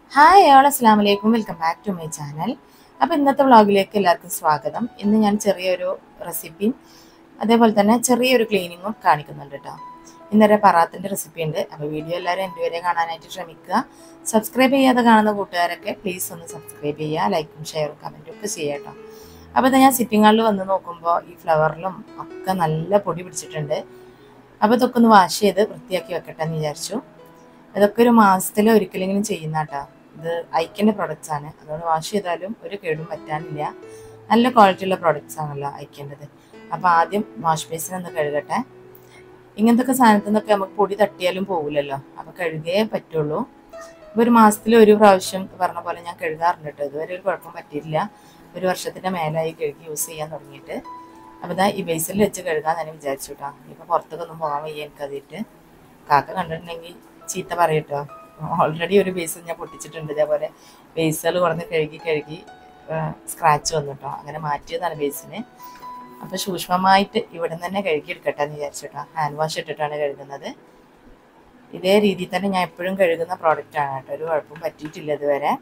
hi all അസ്സാം വലൈക്കും welcome back to my channel അപ്പോൾ ഇന്നത്തെ വ്ളോഗിലേക്ക് എല്ലാവർക്കും സ്വാഗതം ഇന്ന് ഞാൻ ചെറിയൊരു റെസിപ്പിയും അതേപോലെ തന്നെ ചെറിയൊരു ക്ലീനിങ്ങും കാണിക്കുന്നുണ്ട് കേട്ടോ ഇന്നൊരു പറാത്തിൻ്റെ റെസിപ്പി ഉണ്ട് അപ്പോൾ വീഡിയോ എല്ലാവരും എൻ്റെ വരെ കാണാനായിട്ട് ശ്രമിക്കുക സബ്സ്ക്രൈബ് ചെയ്യാതെ കാണുന്ന കൂട്ടുകാരൊക്കെ പ്ലീസ് ഒന്ന് സബ്സ്ക്രൈബ് ചെയ്യുക ലൈക്കും ഷെയറും കമൻറ്റും ഒക്കെ ചെയ്യുക കേട്ടോ അപ്പോൾ ഇത് ഞാൻ സിറ്റിംഗ് ഹാളിൽ വന്ന് നോക്കുമ്പോൾ ഈ ഫ്ലവറിലും ഒക്കെ നല്ല പൊടി പിടിച്ചിട്ടുണ്ട് അപ്പോൾ ഇതൊക്കെ ഒന്ന് വാഷ് ചെയ്ത് വൃത്തിയാക്കി വെക്കട്ടെ എന്ന് വിചാരിച്ചു ഇതൊക്കെ ഒരു മാസത്തിൽ ഒരിക്കലെങ്കിലും ചെയ്യുന്ന കേട്ടോ ഇത് ഐക്കിൻ്റെ പ്രൊഡക്ട്സ് ആണ് അതുകൊണ്ട് വാഷ് ചെയ്താലും ഒരു കേടും പറ്റാനില്ല നല്ല ക്വാളിറ്റി ഉള്ള പ്രൊഡക്ട്സ് ആണല്ലോ ഐക്കിൻ്റെത് അപ്പോൾ ആദ്യം വാഷ് ബേസിൻ ഒന്ന് കഴുകട്ടെ ഇങ്ങനത്തെ ഒക്കെ സാധനത്തിൽ നിന്നൊക്കെ നമുക്ക് പൊടി തട്ടിയാലും പോകില്ലല്ലോ അപ്പോൾ കഴുകേ പറ്റുള്ളൂ ഇപ്പോൾ ഒരു മാസത്തിൽ ഒരു പ്രാവശ്യം പറഞ്ഞ പോലെ ഞാൻ കഴുകാറുണ്ട് കേട്ടോ ഇതുവരെ ഒരു കുഴപ്പം പറ്റിയില്ല ഒരു വർഷത്തിൻ്റെ മേലായി കഴുകി യൂസ് ചെയ്യാൻ തുടങ്ങിയിട്ട് അപ്പോൾ ഇതാ ഈ ബേസിൽ വെച്ച് കഴുകാൻ തന്നെ വിചാരിച്ചു കേട്ടോ ഇപ്പോൾ പുറത്തേക്കൊന്നും പോകാൻ വയ്യ എനിക്കതിട്ട് കാക്ക കണ്ടിട്ടുണ്ടെങ്കിൽ ചീത്ത പറയട്ടോ ഓൾറെഡി ഒരു ബേസ് ഞാൻ പൊട്ടിച്ചിട്ടുണ്ട് ഇതേപോലെ ബേസുകൾ കുറഞ്ഞ് കഴുകി കഴുകി സ്ക്രാച്ച് വന്നു കേട്ടോ അങ്ങനെ മാറ്റിയതാണ് ബേസിന് അപ്പോൾ സൂക്ഷ്മമായിട്ട് ഇവിടെ നിന്ന് തന്നെ കഴുകിയെടുക്കട്ടെ എന്ന് വിചാരിച്ചു കേട്ടോ ഹാൻഡ് വാഷ് ഇട്ടിട്ടാണ് കഴുകുന്നത് ഇതേ രീതിയിൽ തന്നെ ഞാൻ എപ്പോഴും കഴുകുന്ന പ്രോഡക്റ്റാണ് കേട്ടോ ഒരു കുഴപ്പം പറ്റിയിട്ടില്ല ഇതുവരെ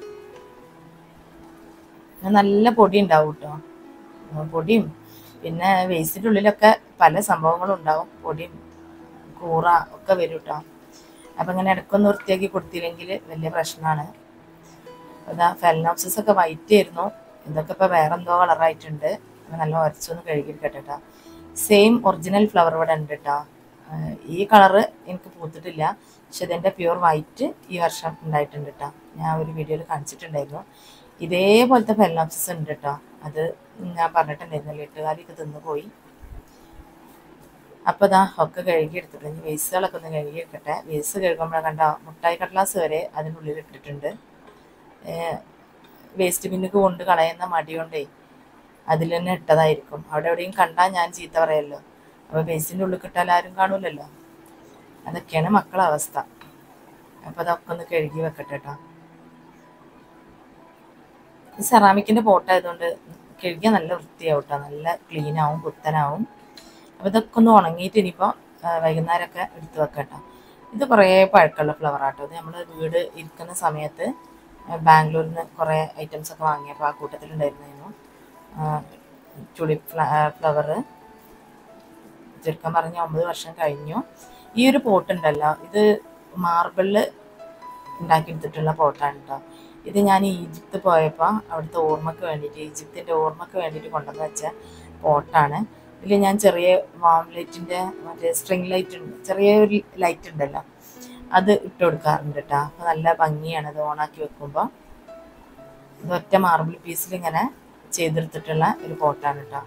നല്ല പൊടി ഉണ്ടാവും കേട്ടോ പൊടിയും പിന്നെ വേസ്റ്റിൻ്റെ ഉള്ളിലൊക്കെ പല സംഭവങ്ങളും ഉണ്ടാവും പൊടിയും കൂറ ഒക്കെ വരും കേട്ടോ അപ്പം ഇങ്ങനെ ഇടയ്ക്കൊന്ന് വൃത്തിയാക്കി കൊടുത്തില്ലെങ്കിൽ വലിയ പ്രശ്നമാണ് അതാ ഫെലനോപ്സിസ് ഒക്കെ വൈറ്റ് ആയിരുന്നു ഇതൊക്കെ ഇപ്പോൾ വേറെ എന്തോ കളറായിട്ടുണ്ട് അപ്പം നല്ല ഉരച്ചൊന്ന് കഴുകിയെടുക്കട്ടെ കേട്ടോ സെയിം ഒറിജിനൽ ഫ്ലവർ ഇവിടെ ഉണ്ട് കേട്ടോ ഈ കളറ് എനിക്ക് പൂത്തിട്ടില്ല പക്ഷെ ഇതിൻ്റെ പ്യുവർ വൈറ്റ് ഈ വർഷം ഉണ്ടായിട്ടുണ്ട് കേട്ടോ ഞാൻ ഒരു വീഡിയോയിൽ കാണിച്ചിട്ടുണ്ടായിരുന്നു ഇതേപോലത്തെ ഫെലനോപ്സിസ് ഉണ്ട് കേട്ടോ അത് ഞാൻ പറഞ്ഞിട്ടുണ്ടായിരുന്നല്ലോ എട്ടുകാലിയൊക്കെ തിന്നു പോയി അപ്പോൾ ഇതാ ഒക്കെ കഴുകി എടുത്തിട്ട് ഇനി വേസ്റ്റുകളൊക്കെ ഒന്ന് കഴുകി എടുക്കട്ടെ വേസ്റ്റ് കഴുകുമ്പോൾ കണ്ട മുട്ടായി കടലാസ് വരെ അതിനുള്ളിൽ ഇട്ടിട്ടുണ്ട് വേസ്റ്റ് ബിന്നിക്ക് കൊണ്ട് കളയുന്ന മടി കൊണ്ടേ അതിൽ തന്നെ ഇട്ടതായിരിക്കും അവിടെ എവിടെയും കണ്ടാൽ ഞാൻ ചീത്ത പറയല്ലോ അപ്പോൾ വേസ്റ്റിൻ്റെ ഉള്ളിൽ കിട്ടാൽ ആരും കാണൂലല്ലോ അതൊക്കെയാണ് മക്കളെ അവസ്ഥ അപ്പോൾ അതൊക്കെ ഒന്ന് കഴുകി വെക്കട്ടെ കേട്ടോ ഈ സെറാമിക്കിൻ്റെ പോട്ടായതുകൊണ്ട് കഴുകിയാൽ നല്ല വൃത്തിയാവും കേട്ടോ നല്ല ക്ലീനാവും പുത്തനാവും അപ്പോൾ ഇതൊക്കെ ഒന്ന് ഉണങ്ങിയിട്ട് ഇനിയിപ്പോൾ വൈകുന്നേരമൊക്കെ എടുത്ത് വെക്കട്ടോ ഇത് കുറേ പഴക്കമുള്ള ഫ്ലവർ ആട്ടോ ഇത് നമ്മൾ വീട് ഇരിക്കുന്ന സമയത്ത് ബാംഗ്ലൂരിൽ നിന്ന് കുറേ ഐറ്റംസ് ഒക്കെ വാങ്ങിയപ്പോൾ ആ കൂട്ടത്തിലുണ്ടായിരുന്നു ചുളിപ്പ് ഫ്ലവർ ചുരുക്കം പറഞ്ഞ ഒമ്പത് വർഷം കഴിഞ്ഞു ഈ ഒരു പോട്ട് ഉണ്ടല്ലോ ഇത് മാർബിളിൽ ഉണ്ടാക്കിയെടുത്തിട്ടുള്ള പോട്ടാണ് കേട്ടോ ഇത് ഞാൻ ഈജിപ്ത് പോയപ്പോൾ അവിടുത്തെ ഓർമ്മയ്ക്ക് വേണ്ടിയിട്ട് ഈജിപ്തിൻ്റെ ഓർമ്മയ്ക്ക് വേണ്ടിയിട്ട് കൊണ്ടുവന്ന് വെച്ച പോട്ടാണ് ഇതിൽ ഞാൻ ചെറിയ വാം ലൈറ്റിൻ്റെ മറ്റേ സ്ട്രിങ് ലൈറ്റ് ഉണ്ട് ചെറിയ ഒരു ലൈറ്റ് ഉണ്ടല്ലോ അത് ഇട്ട് കൊടുക്കാറുണ്ട് കേട്ടോ അപ്പോൾ നല്ല ഭംഗിയാണ് അത് ഓണാക്കി വെക്കുമ്പോൾ ഇത് ഒറ്റ മാർബിൾ പീസിൽ ഇങ്ങനെ ചെയ്തെടുത്തിട്ടുള്ള ഒരു പോട്ടാണ് കേട്ടോ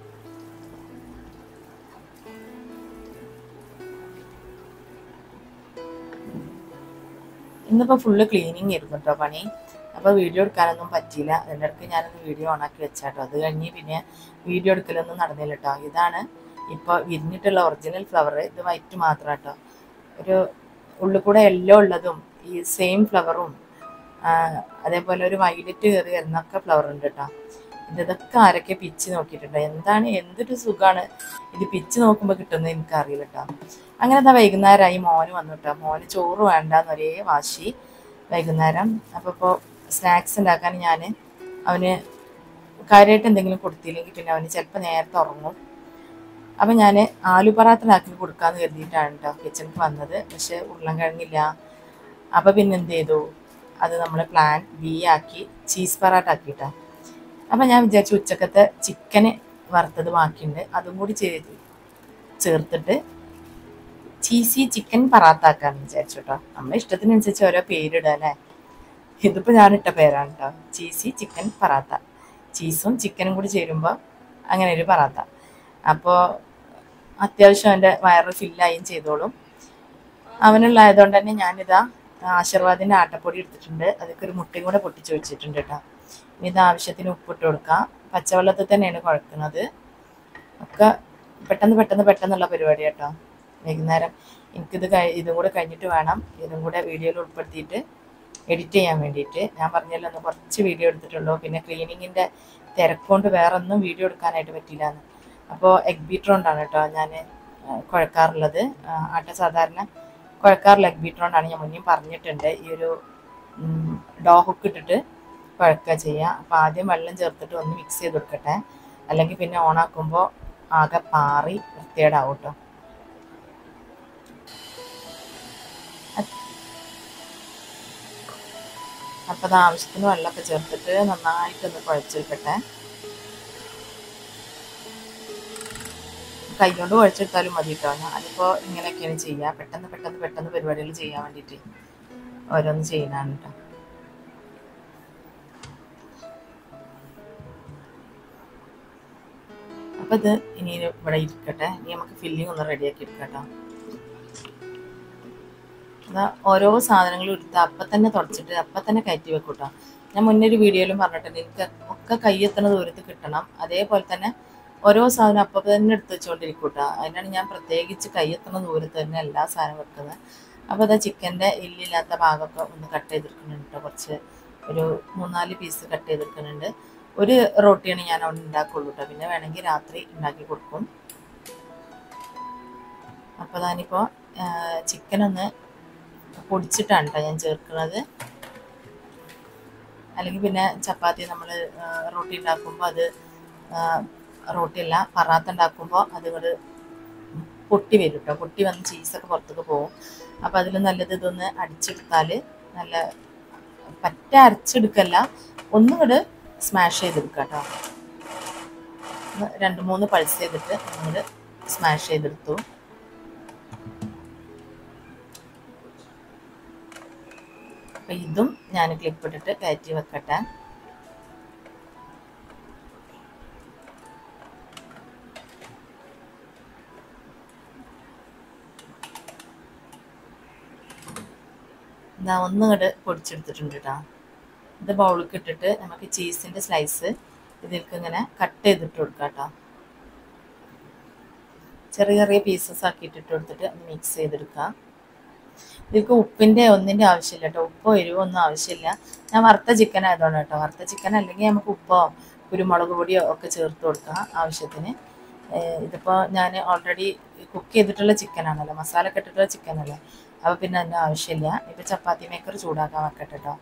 ഇന്നിപ്പോൾ ഫുള്ള് ക്ലീനിങ് ആയിരുന്നു കേട്ടോ പണി അപ്പോൾ വീഡിയോ എടുക്കാനൊന്നും പറ്റിയില്ല അതിൻ്റെ ഇടയ്ക്ക് ഞാനൊന്ന് വീഡിയോ ഓണാക്കി വെച്ചാട്ടോ അത് കഴിഞ്ഞ് പിന്നെ വീഡിയോ എടുക്കലൊന്നും നടന്നില്ല കേട്ടോ ഇതാണ് ഇപ്പോൾ വിരിഞ്ഞിട്ടുള്ള ഒറിജിനൽ ഫ്ലവർ ഇത് വൈറ്റ് മാത്രം കേട്ടോ ഒരു ഉള്ളിൽ കൂടെ യെല്ലോ ഉള്ളതും ഈ സെയിം ഫ്ലവറും അതേപോലെ ഒരു വൈലറ്റ് കയറി വരുന്നൊക്കെ ഫ്ലവർ ഉണ്ട് കേട്ടോ ഇതൊക്കെ ആരൊക്കെ പിച്ച് നോക്കിയിട്ടുണ്ട് എന്താണ് എന്തൊരു സുഖമാണ് ഇത് പിച്ച് നോക്കുമ്പോൾ കിട്ടുന്നത് എനിക്കറിയില്ല കേട്ടോ അങ്ങനെ എന്താ വൈകുന്നേരമായി മോന് വന്നു കേട്ടോ മോന് ചോറ് വേണ്ടാന്ന് ഒരേ വാശി വൈകുന്നേരം അപ്പോൾ ഇപ്പോൾ സ്നാക്സ് ഉണ്ടാക്കാൻ ഞാൻ അവന് കാര്യമായിട്ട് എന്തെങ്കിലും കൊടുത്തില്ലെങ്കിൽ പിന്നെ അവന് ചിലപ്പോൾ നേരത്തെ ഉറങ്ങും അപ്പം ഞാൻ ആലു പറാത്തനാക്കി കൊടുക്കാമെന്ന് കരുതിയിട്ടാണ് കേട്ടോ കിച്ചണിക്ക് വന്നത് പക്ഷെ ഉരുളൻ കിഴങ്ങില്ല അപ്പോൾ പിന്നെ എന്ത് ചെയ്തു അത് നമ്മൾ പ്ലാൻ ബി ആക്കി ചീസ് പറാട്ട ആക്കിയിട്ടാ അപ്പം ഞാൻ വിചാരിച്ചു ഉച്ചക്കത്തെ ചിക്കന് വറുത്തത് ബാക്കിയുണ്ട് അതും കൂടി ചെയ്ത് ചേർത്തിട്ട് ചീസി ചിക്കൻ പറാത്താക്കാന്ന് വിചാരിച്ചു കേട്ടോ നമ്മുടെ ഇഷ്ടത്തിനനുസരിച്ച് ഓരോ പേരിടുക അല്ലേ ഇതിപ്പോൾ ഞാനിട്ട പേരാണ് കേട്ടോ ചീസി ചിക്കൻ പറാത്ത ചീസും ചിക്കനും കൂടി ചേരുമ്പോൾ അങ്ങനെ ഒരു പറാത്ത അപ്പോൾ അത്യാവശ്യം എൻ്റെ വയറ് ഫില്ലായും ചെയ്തോളും അവനുള്ളതായതുകൊണ്ട് തന്നെ ഞാനിതാ ആശീർവാദിൻ്റെ ആട്ടപ്പൊടി എടുത്തിട്ടുണ്ട് അതൊക്കെ ഒരു മുട്ടയും കൂടെ പൊട്ടിച്ച് വെച്ചിട്ടുണ്ട് കേട്ടോ ഇത് ആവശ്യത്തിന് ഉപ്പിട്ട് കൊടുക്കാം പച്ചവെള്ളത്തിൽ തന്നെയാണ് കുഴക്കുന്നത് ഒക്കെ പെട്ടെന്ന് പെട്ടെന്ന് പെട്ടെന്നുള്ള പരിപാടി കേട്ടോ വൈകുന്നേരം എനിക്കിത് കഴി ഇതും കൂടെ കഴിഞ്ഞിട്ട് വേണം ഇതും കൂടെ വീഡിയോയിൽ ഉൾപ്പെടുത്തിയിട്ട് എഡിറ്റ് ചെയ്യാൻ വേണ്ടിയിട്ട് ഞാൻ പറഞ്ഞല്ലോ ഒന്ന് കുറച്ച് വീഡിയോ എടുത്തിട്ടുള്ളൂ പിന്നെ ക്ലീനിങ്ങിൻ്റെ തിരക്കൊണ്ട് വേറെ ഒന്നും വീഡിയോ എടുക്കാനായിട്ട് പറ്റില്ല എന്ന് അപ്പോൾ എഗ് ബീറ്റർ കൊണ്ടാണ് കേട്ടോ ഞാൻ കുഴക്കാറുള്ളത് ആട്ട സാധാരണ കുഴക്കാറില്ല എഗ് ബീറ്റർ കൊണ്ടാണ് ഞാൻ മുന്നേ പറഞ്ഞിട്ടുണ്ട് ഈ ഒരു ഡോ ഹുക്ക് ഇട്ടിട്ട് കുഴക്കുക ചെയ്യുക അപ്പോൾ ആദ്യം വെള്ളം ചേർത്തിട്ട് ഒന്ന് മിക്സ് ചെയ്ത് കൊടുക്കട്ടെ അല്ലെങ്കിൽ പിന്നെ ഓണാക്കുമ്പോൾ ആകെ പാറി വൃത്തികേടാവും കേട്ടോ അപ്പോൾ അത് ആവശ്യത്തിന് വെള്ളമൊക്കെ ചേർത്തിട്ട് നന്നായിട്ടൊന്ന് കുഴച്ചെടുക്കട്ടെ കൈകൊണ്ട് കുഴച്ചെടുത്താലും മതി കേട്ടോ ഞാനിപ്പോൾ ഇങ്ങനെയൊക്കെയാണ് ചെയ്യുക പെട്ടെന്ന് പെട്ടെന്ന് പെട്ടെന്ന് പരിപാടികൾ ചെയ്യാൻ വേണ്ടിയിട്ട് ഓരോന്ന് ചെയ്യുന്നതാണ് കേട്ടോ അപ്പോൾ ഇത് ഇനി ഇവിടെ ഇരിക്കട്ടെ ഇനി നമുക്ക് ഫില്ലിംഗ് ഒന്ന് റെഡിയാക്കി എടുക്കാം കേട്ടോ അതാ ഓരോ സാധനങ്ങളും എടുത്ത് അപ്പം തന്നെ തുടച്ചിട്ട് അപ്പം തന്നെ കയറ്റി വെക്കും കേട്ടോ ഞാൻ മുന്നേ ഒരു വീഡിയോയിലും പറഞ്ഞിട്ടുണ്ട് എനിക്ക് ഒക്കെ കയ്യെത്തുന്ന ദൂരത്ത് കിട്ടണം അതേപോലെ തന്നെ ഓരോ സാധനം അപ്പം തന്നെ എടുത്ത് വെച്ചുകൊണ്ടിരിക്കും കേട്ടോ അതിനാണ് ഞാൻ പ്രത്യേകിച്ച് കയ്യെത്തുന്ന ദൂരത്ത് തന്നെ എല്ലാ സാധനവും വെക്കുന്നത് അപ്പോൾ അതാ ചിക്കൻ്റെ എല്ലില്ലാത്ത ഭാഗമൊക്കെ ഒന്ന് കട്ട് ചെയ്തെടുക്കുന്നുണ്ട് കേട്ടോ കുറച്ച് ഒരു മൂന്നാല് പീസ് കട്ട് ചെയ്തെടുക്കുന്നുണ്ട് ഒരു റൊട്ടിയാണ് ഞാൻ അവിടെ ഉണ്ടാക്കുള്ളൂ കേട്ടോ പിന്നെ വേണമെങ്കിൽ രാത്രി ഉണ്ടാക്കി കൊടുക്കും അപ്പോൾ ഞാനിപ്പോൾ ചിക്കനൊന്ന് പൊടിച്ചിട്ടാണ് കേട്ടോ ഞാൻ ചേർക്കുന്നത് അല്ലെങ്കിൽ പിന്നെ ചപ്പാത്തി നമ്മൾ റൊട്ടി ഉണ്ടാക്കുമ്പോൾ അത് റൊട്ടിയല്ല പറാത്ത ഉണ്ടാക്കുമ്പോൾ അത് ഇങ്ങോട്ട് പൊട്ടി വരും കേട്ടോ പൊട്ടി വന്ന് ചീസൊക്കെ പുറത്തേക്ക് പോകും അപ്പോൾ അതിൽ നല്ലത് ഇതൊന്ന് അടിച്ചെടുത്താൽ നല്ല പറ്റ അരച്ചെടുക്കല്ല ഒന്നും കൂടെ സ്മാഷ് ചെയ്തെടുക്കുക കേട്ടോ രണ്ട് മൂന്ന് പൾസ് ചെയ്തിട്ട് നമ്മൾ സ്മാഷ് ചെയ്തെടുത്തു അപ്പം ഇതും ഞാൻ ക്ലിപ്പ് ഇട്ടിട്ട് കയറ്റി വെക്കട്ടെ ഇതാ ഒന്നും കൂടെ പൊടിച്ചെടുത്തിട്ടുണ്ട് കേട്ടോ ഇത് ബൗളിലേക്ക് ഇട്ടിട്ട് നമുക്ക് ചീസിൻ്റെ സ്ലൈസ് ഇതിലേക്ക് ഇങ്ങനെ കട്ട് ചെയ്തിട്ട് കൊടുക്കാം കേട്ടോ ചെറിയ ചെറിയ പീസസ് ആക്കിയിട്ട് ഇട്ട് കൊടുത്തിട്ട് ഒന്ന് മിക്സ് ചെയ്തെടുക്കുക ഇതിലേക്ക് ഉപ്പിൻ്റെ ഒന്നിൻ്റെ ആവശ്യമില്ല കേട്ടോ ഉപ്പോ എരിവോ ഒന്നും ആവശ്യമില്ല ഞാൻ വറുത്ത ചിക്കൻ ആയതുകൊണ്ട് കേട്ടോ വറുത്ത ചിക്കൻ അല്ലെങ്കിൽ നമുക്ക് ഉപ്പോ കുരുമുളക് പൊടിയോ ഒക്കെ ചേർത്ത് കൊടുക്കാം ആവശ്യത്തിന് ഇതിപ്പോൾ ഞാൻ ഓൾറെഡി കുക്ക് ചെയ്തിട്ടുള്ള ചിക്കനാണല്ലോ മസാല ഒക്കെ ഇട്ടിട്ടുള്ള ചിക്കനല്ലേ അപ്പോൾ പിന്നെ അതിൻ്റെ ആവശ്യമില്ല ഇപ്പോൾ ചപ്പാത്തി മേക്കർ ചൂടാക്കാൻ വെക്കട്ടെ കേട്ടോ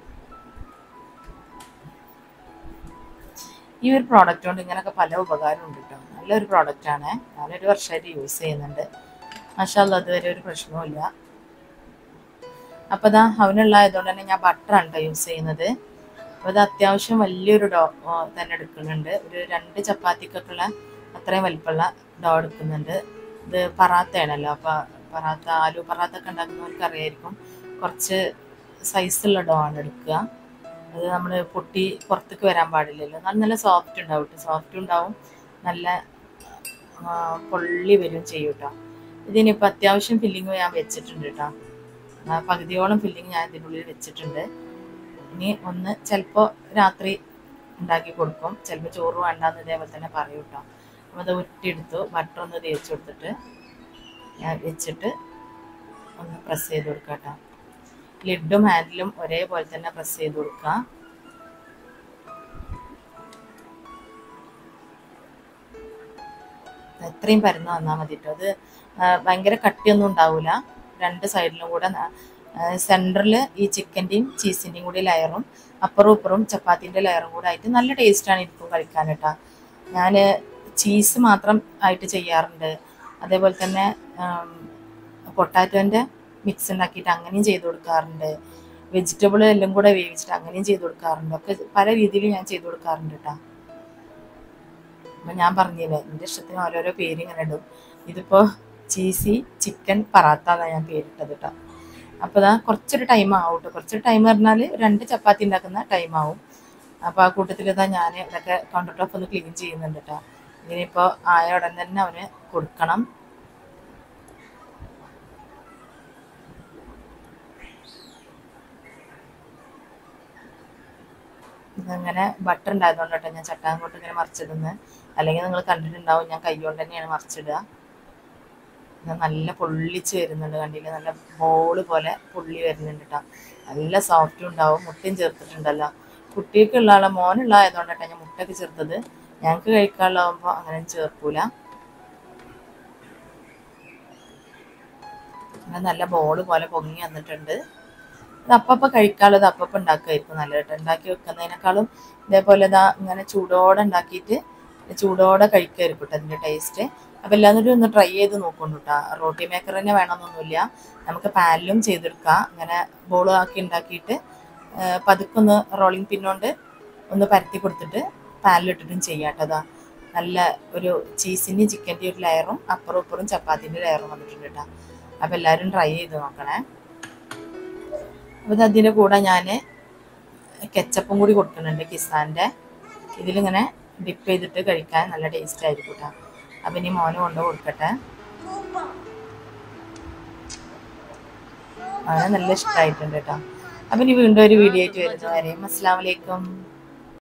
ഈ ഒരു പ്രോഡക്റ്റ് കൊണ്ട് ഇങ്ങനെയൊക്കെ പല ഉപകാരമുണ്ട് കേട്ടോ നല്ലൊരു പ്രോഡക്റ്റാണ് ഞാനൊരു വർഷമായിട്ട് യൂസ് ചെയ്യുന്നുണ്ട് മഷാല്ല അതുവരെ ഒരു പ്രശ്നവുമില്ല അപ്പോൾ ഇതാ അവനുള്ള ആയതുകൊണ്ട് തന്നെ ഞാൻ ബട്ടറാണ് കേട്ടോ യൂസ് ചെയ്യുന്നത് അപ്പോൾ ഇത് അത്യാവശ്യം വലിയൊരു ഡോ തന്നെ എടുക്കുന്നുണ്ട് ഒരു രണ്ട് ചപ്പാത്തിക്കൊക്കെയുള്ള അത്രയും വലിപ്പമുള്ള ഡോ എടുക്കുന്നുണ്ട് ഇത് പറാത്തയാണല്ലോ അപ്പോൾ പറാത്ത ആലു പറാത്ത ഒക്കെ ഉണ്ടാക്കുന്നവർക്ക് അറിയായിരിക്കും കുറച്ച് സൈസുള്ള ഡോ ആണ് എടുക്കുക അത് നമ്മൾ പൊട്ടി പുറത്തേക്ക് വരാൻ പാടില്ലല്ലോ നല്ല നല്ല സോഫ്റ്റ് ഉണ്ടാവും കേട്ടോ സോഫ്റ്റ് ഉണ്ടാവും നല്ല പൊള്ളി വരും ചെയ്യും കേട്ടോ ഇതിനിപ്പോൾ അത്യാവശ്യം ഫില്ലിങ് ഞാൻ വെച്ചിട്ടുണ്ട് കേട്ടോ പകുതിയോളം ഫില്ലിങ് ഞാൻ ഇതിൻ്റെ ഉള്ളിൽ വെച്ചിട്ടുണ്ട് ഇനി ഒന്ന് ചിലപ്പോൾ രാത്രി ഉണ്ടാക്കി കൊടുക്കും ചിലപ്പോൾ ചോറ് വേണ്ടാന്ന് ഇതേപോലെ തന്നെ പറയും കേട്ടോ അപ്പോൾ അത് ഉറ്റിയെടുത്തു ബട്ടർ ഒന്ന് തേച്ച് കൊടുത്തിട്ട് ഞാൻ വെച്ചിട്ട് ഒന്ന് പ്രസ് ചെയ്ത് കൊടുക്കുക കേട്ടോ ലിഡും ഹാൻഡിലും ഒരേപോലെ തന്നെ പ്രസ് ചെയ്ത് കൊടുക്കുക എത്രയും പരന്ന് വന്നാൽ മതി കേട്ടോ അത് ഭയങ്കര കട്ടിയൊന്നും ഉണ്ടാവില്ല രണ്ട് സൈഡിലും കൂടെ സെൻറ്ററിൽ ഈ ചിക്കൻ്റെയും ചീസിൻ്റെയും കൂടി ലെയറും അപ്പുറവും ഇപ്പുറവും ചപ്പാത്തിൻ്റെ ലെയറും കൂടെ ആയിട്ട് നല്ല ടേസ്റ്റാണ് എനിക്കും കഴിക്കാൻ കേട്ടോ ഞാൻ ചീസ് മാത്രം ആയിട്ട് ചെയ്യാറുണ്ട് അതേപോലെ തന്നെ പൊട്ടാറ്റോൻ്റെ മിക്സ് ഉണ്ടാക്കിയിട്ട് അങ്ങനെയും ചെയ്ത് കൊടുക്കാറുണ്ട് വെജിറ്റബിൾ എല്ലാം കൂടെ വേവിച്ചിട്ട് അങ്ങനെയും ചെയ്ത് കൊടുക്കാറുണ്ട് ഒക്കെ പല രീതിയിൽ ഞാൻ ചെയ്ത് കൊടുക്കാറുണ്ട് കേട്ടോ അപ്പം ഞാൻ പറഞ്ഞില്ലേ എൻ്റെ ഇഷ്ടത്തിന് ഓരോരോ പേര് ഇങ്ങനെ ഇടും ഇതിപ്പോൾ ചീസി ചിക്കൻ പറാത്ത എന്നാണ് ഞാൻ പേരിട്ടത് കേട്ടോ അപ്പോൾ അതാ കുറച്ചൊരു ടൈം ആവും കേട്ടോ കുറച്ചൊരു ടൈം പറഞ്ഞാൽ രണ്ട് ചപ്പാത്തി ഉണ്ടാക്കുന്ന ടൈം ആവും അപ്പോൾ ആ കൂട്ടത്തിൽ ഇതാ ഞാൻ ഇതൊക്കെ കൗണ്ടർ ടോപ്പ് ഒന്ന് ക്ലീൻ ചെയ്യുന്നുണ്ട് കേട്ടോ ഇതിനിപ്പോൾ ആയ ഉടൻ തന്നെ അവന് കൊടുക്കണം ഇങ്ങനെ ബട്ടർ ഉണ്ടായതുകൊണ്ട് കേട്ടോ ഞാൻ ചട്ടാങ്കോട്ട് ഇങ്ങനെ മറിച്ചിടുന്നത് അല്ലെങ്കിൽ നിങ്ങൾ കണ്ടിട്ടുണ്ടാവും ഞാൻ കൈകൊണ്ട് തന്നെയാണ് മറിച്ചിടുക നല്ല പൊള്ളിച്ച് വരുന്നുണ്ട് കണ്ടില്ല നല്ല ബോള് പോലെ പൊള്ളി വരുന്നുണ്ട് കേട്ടോ നല്ല സോഫ്റ്റും ഉണ്ടാവും മുട്ടയും ചേർത്തിട്ടുണ്ടല്ലോ കുട്ടിയൊക്കെയുള്ള ആളെ മോനുള്ള ആയതുകൊണ്ട് കേട്ടോ ഞാൻ മുട്ടയൊക്കെ ചേർത്തത് ഞങ്ങൾക്ക് കഴിക്കാനുള്ളതാകുമ്പോൾ അങ്ങനെ ചേർക്കൂല നല്ല ബോള് പോലെ പൊങ്ങി വന്നിട്ടുണ്ട് ഇത് അപ്പപ്പം കഴിക്കാനുള്ളത് അപ്പപ്പം ഉണ്ടാക്കുമായിരിക്കും നല്ലത് കേട്ടോ ഉണ്ടാക്കി വെക്കുന്നതിനേക്കാളും ഇതേപോലെ ഇതാ ഇങ്ങനെ ചൂടോടെ ഉണ്ടാക്കിയിട്ട് ചൂടോടെ കഴിക്കുമായിരിക്കും കേട്ടോ അതിൻ്റെ ടേസ്റ്റ് അപ്പോൾ എല്ലാവരും ഒന്ന് ട്രൈ ചെയ്ത് നോക്കുന്നു കേട്ടോ റോട്ടി മേക്കർ തന്നെ വേണമെന്നൊന്നുമില്ല നമുക്ക് പാനിലും ചെയ്തെടുക്കാം ഇങ്ങനെ ബോൾ ആക്കി ഉണ്ടാക്കിയിട്ട് ആ, പതുക്കെ ഒന്ന് റോളിംഗ് പിന്നോണ്ട് ഒന്ന് പരത്തി കൊടുത്തിട്ട് പാനിലിട്ടിട്ടും ചെയ്യാം കേട്ടോ അതാ നല്ല ഒരു ചീസിൻ്റെയും ചിക്കൻ്റെ ഒരു ലെയറും അപ്പുറം ഇപ്പുറം ചപ്പാത്തിൻ്റെ ലെയറും വന്നിട്ടുണ്ട് കേട്ടോ അപ്പോൾ എല്ലാവരും ട്രൈ ചെയ്ത് നോക്കണേ അപ്പോൾ അതിൻ്റെ കൂടെ ഞാൻ കെച്ചപ്പും കൂടി കൊടുക്കുന്നുണ്ട് കിസാൻ്റെ ഇതിലിങ്ങനെ ഡിപ്പ് ചെയ്തിട്ട് കഴിക്കാൻ നല്ല ടേസ്റ്റ് ആയിരിക്കും കേട്ടോ അപ്പം ഇനി മോന് കൊണ്ട് കൊടുക്കട്ടെ അവന് നല്ല ഇഷ്ടമായിട്ടുണ്ട് കേട്ടോ അപ്പം ഇനി വീണ്ടും ഒരു വീഡിയോ ആയിട്ട് വരുന്നവരെയും അസ്സാം വലൈക്കും